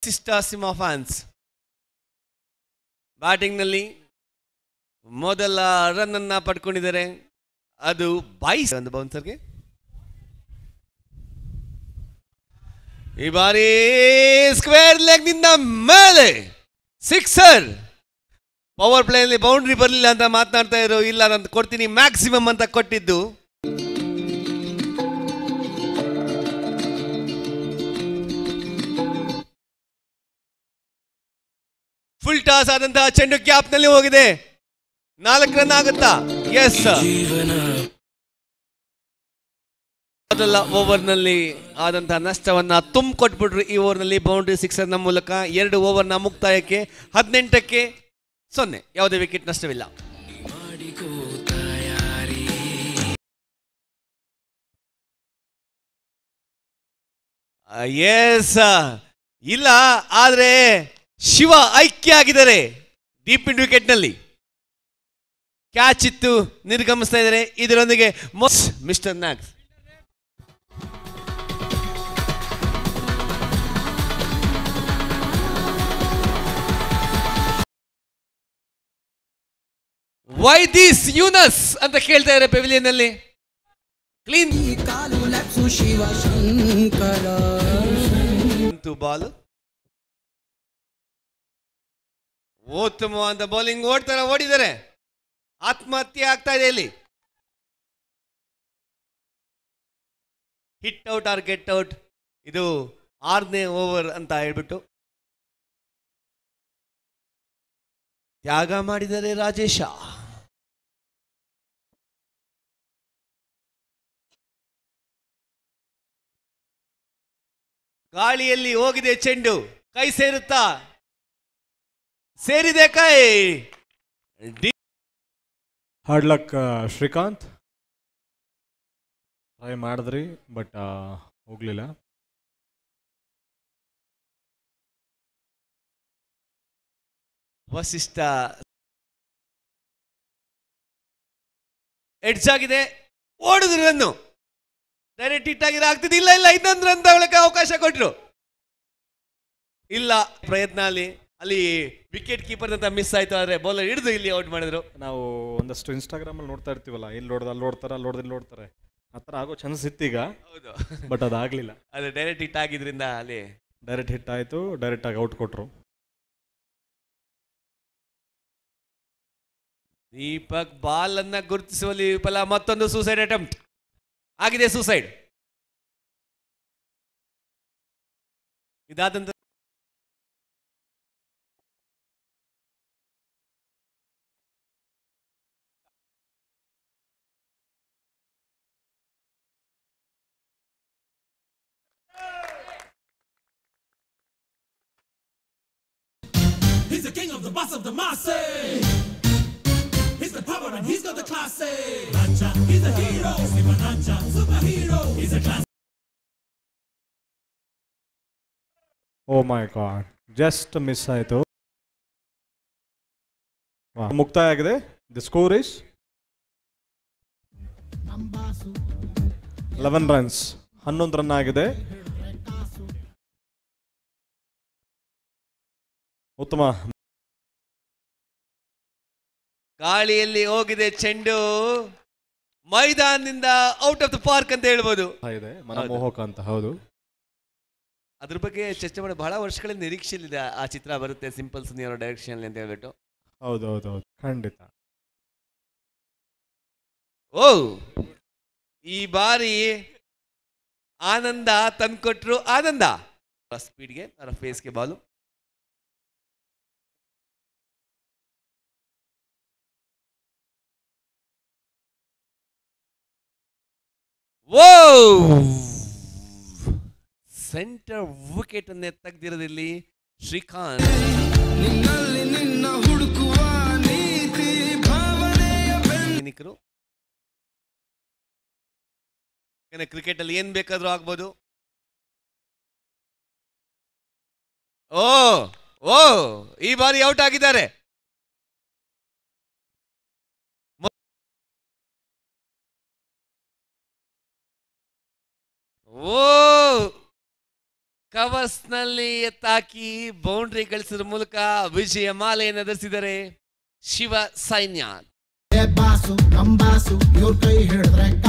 ವಸಿಷ್ಠ ಸಿಂಹ fans ಬ್ಯಾಟಿಂಗ್ನಲ್ಲಿ ಮೊದಲ run ಅನ್ನ ಪಡ್ಕೊಂಡಿದ್ದಾರೆ ಅದು ಬಾಯ್ಸ್ ಒಂದು ಬೌನ್ಸರ್ಗೆ ಈ ಬಾರಿ ಸ್ಕ್ವೇರ್ ಲೆಗ್ನಿಂದ ಮೇಲೆ ಸಿಕ್ಸರ್ ಪವರ್ ಪ್ಲೇಯಲ್ಲಿ ಬೌಂಡ್ರಿ ಬರಲಿಲ್ಲ ಅಂತ ಮಾತನಾಡ್ತಾ ಇದ್ರು ಇಲ್ಲ ನಾನು ಕೊಡ್ತೀನಿ ಮ್ಯಾಕ್ಸಿಮಮ್ ಅಂತ ಕೊಟ್ಟಿದ್ದು ಫುಲ್ ಟಾಸ್ ಆದಂತಹ ಚೆಂಡು ಕ್ಯಾಪ್ ನಲ್ಲಿ ಹೋಗಿದೆ ನಾಲ್ಕು ರನ್ ಆಗುತ್ತಾ ಎಸ್ ಮೊದಲ ಓವರ್ ನಲ್ಲಿ ಆದಂತಹ ನಷ್ಟವನ್ನ ತುಂಬ ಕೊಟ್ಬಿಟ್ರು ಈ ಓವರ್ ನಲ್ಲಿ ಬೌಂಡ್ರಿ ಸಿಕ್ಸರ್ ನ ಮೂಲಕ ಎರಡು ಓವರ್ ನ ಮುಕ್ತಾಯಕ್ಕೆ ಹದಿನೆಂಟಕ್ಕೆ ಸೊನ್ನೆ ಯಾವುದೇ ವಿಕೆಟ್ ನಷ್ಟವಿಲ್ಲ ಎಸ್ ಇಲ್ಲ ಆದ್ರೆ ಶಿವ ಐಕ್ಯ ಆಗಿದ್ದಾರೆ ಡೀಪ್ ಇಂಡ್ ವಿಕೆಟ್ ನಲ್ಲಿ ಕ್ಯಾಚ್ ಇತ್ತು ನಿರ್ಗಮಿಸ್ತಾ ಇದ್ದಾರೆ ಇದರೊಂದಿಗೆ mister Nags why this Younis ಅಂತ ಕೇಳ್ತಾ ಇದ್ದಾರೆ ಪೆವಿಲಿಯನ್ ಅಲ್ಲಿ ಕ್ಲೀನ್ ಕಾಲು ಲಕ್ಷು ಶಿವ ಶಂಕರ ಬಾಲ್ ಉತ್ತಮವಾದ ಬೌಲಿಂಗ್ ಓಡ್ತಾರೆ ಓಡಿದ್ದಾರೆ ಆತ್ಮಹತ್ಯೆ ಆಗ್ತಾ ಇದೆ ಇಲ್ಲಿ hit out or get out ಇದು ಆರನೇ ಓವರ್ ಅಂತ ಹೇಳ್ಬಿಟ್ಟು ತ್ಯಾಗ ಮಾಡಿದರೆ ರಾಜೇಶ ಗಾಳಿಯಲ್ಲಿ ಹೋಗಿದೆ ಚೆಂಡು ಕೈ ಸೇರುತ್ತಾ ಸೇರಿದೆ ಕೈ ಡಿ- ಹಾರ್ಡ್ ಲಕ್ ಶ್ರೀಕಾಂತ್ ಟ್ರೈ ಮಾಡಿದ್ರಿ ಬಟ್ ಹೋಗ್ಲಿಲ್ಲ ವಸಿಷ್ಠ ಎಡ್ಜ್ ಆಗಿದೆ ಓಡಿದ್ರು ರನ್ನು ಡೈರೆಕ್ಟ್ ಹಿಟ್ ಆಗಿದೆ ಆಗ್ತಿದೆ ಇಲ್ಲ ಇಲ್ಲ ಇನ್ನೊಂದು ರನ್ ತಗೊಳಕ್ಕೆ ಅವಕಾಶ ಕೊಟ್ರು ಇಲ್ಲ ಪ್ರಯತ್ನ ಅಲ್ಲಿ ಅಲ್ಲಿ ವಿಕೆಟ್ ಕೀಪರ್ ಅಂತ ಮಿಸ್ ಆಯ್ತು ಆದ್ರೆ ಬೌಲರ್ ಹಿಡಿದು ಇಲ್ಲಿ ಔಟ್ ಮಾಡಿದ್ರು ನಾವು ಒಂದಷ್ಟು ಇನ್ಸ್ಟಾಗ್ರಾಮಲ್ಲಿ ನೋಡ್ತಾ ಇರ್ತೀವಲ್ಲ ಇಲ್ಲಿ ನೋಡ್ದು ಅಲ್ಲಿ ನೋಡ್ತಾರೆ ಅಲ್ಲಿ ನೋಡ್ದು ಇಲ್ಲಿ ನೋಡ್ತಾರೆ ಆ ಥರ ಆಗೋ ಚಾನ್ಸ್ ಇತ್ತೀಗ ಹೌದು ಬಟ್ ಅದಾಗಲಿಲ್ಲ ಅದು ಡೈರೆಕ್ಟ್ ಹಿಟ್ ಆಗಿದ್ರಿಂದ ಅಲ್ಲಿ ಡೈರೆಕ್ಟ್ ಹಿಟ್ ಆಯಿತು ಡೈರೆಕ್ಟಾಗಿ ಔಟ್ ಕೊಟ್ಟರು ದೀಪಕ್ ಬಾಲ್ ಅನ್ನ ಗುರುತಿಸುವಲ್ಲಿ ವಿಫಲ ಮತ್ತೊಂದು ಸೂಸೈಡ್ ಅಟೆಂಪ್ಟ್ ಆಗಿದೆ ಸೂಸೈಡ್ ಇದಾದಂತ He's the king of the boss of the masse. He's the power and he's got the class. Nacha, he's a hero. Siva Nacha, superhero. He's a class. Oh my god just miss ಆಯಿತು ಮುಕ್ತಾಯ ಆಗಿದೆ the score is eleven runs ಹನ್ನೊಂದು run ಆಗಿದೆ ಉತ್ತಮ ಗಾಳಿಯಲ್ಲಿ ಹೋಗಿದೆ ಚೆಂಡು ಮೈದಾನದಿಂದ ಔಟ್ ಆಫ್ ದ ಪಾರ್ಕ್ ಅಂತ ಹೇಳ್ಬೋದು ಇದೆ ಮನಮೋಹಕ ಅಂತ ಹೌದು ಅದ್ರ ಬಗ್ಗೆ ಚರ್ಚೆ ಮಾಡಿ ಬಹಳ ವರ್ಷಗಳಿಂದ ನಿರೀಕ್ಷೆಯಲ್ಲಿದೆ ಆ ಚಿತ್ರ ಬರುತ್ತೆ ಸಿಂಪಲ್ ಸುನಿ ಅವರ ಡೈರೆಕ್ಷನ್ ಅಂತ ಹೇಳ್ಬಿಟ್ಟು ಹೌದು ಹೌದು ಹೌದು ಖಂಡಿತ ಓ ಈ ಬಾರಿ ಆನಂದ ತಂದ್ಕೊಟ್ರು ಆನಂದ ಸ್ಪೀಡ್ಗೆ ಅವರ ಫೇಸ್ಗೆ ಬಾಲು ಓ ಸೆಂಟರ್ ವಿಕೆಟ್ ಅನ್ನೇ ತೆಗ್ದಿರೋದಿಲ್ಲಿ ಶ್ರೀಕಾಂತ್ ನಿನ್ನಲ್ಲಿ ನಿನ್ನ ಹುಡುಕುವ ನೀತಿ ಭಾವನೆಯ ಸೈನಿಕರು ಕ್ರಿಕೆಟ್ ಅಲ್ಲಿ ಏನ್ ಬೇಕಾದ್ರೂ ಆಗ್ಬೋದು ಓ ಓ ಈ ಬಾರಿ ಔಟ್ ಆಗಿದ್ದಾರೆ ಮೊ- ಓ ಕವರ್ಸ್ ನಲ್ಲಿ ಎತ್ತಾಕಿ ಬೌಂಡ್ರಿ ಗಳಿಸಿದ ಮೂಲಕ ವಿಜಯ ಮಾಲೆಯನ್ನು ಧರಿಸಿದರೆ ಶಿವ ಸೈನ್ಯ ಬಾಸು ಕಂಬಾಸು ಇವ್ರ ಕೈ ಹಿಡಿದ್ರೆ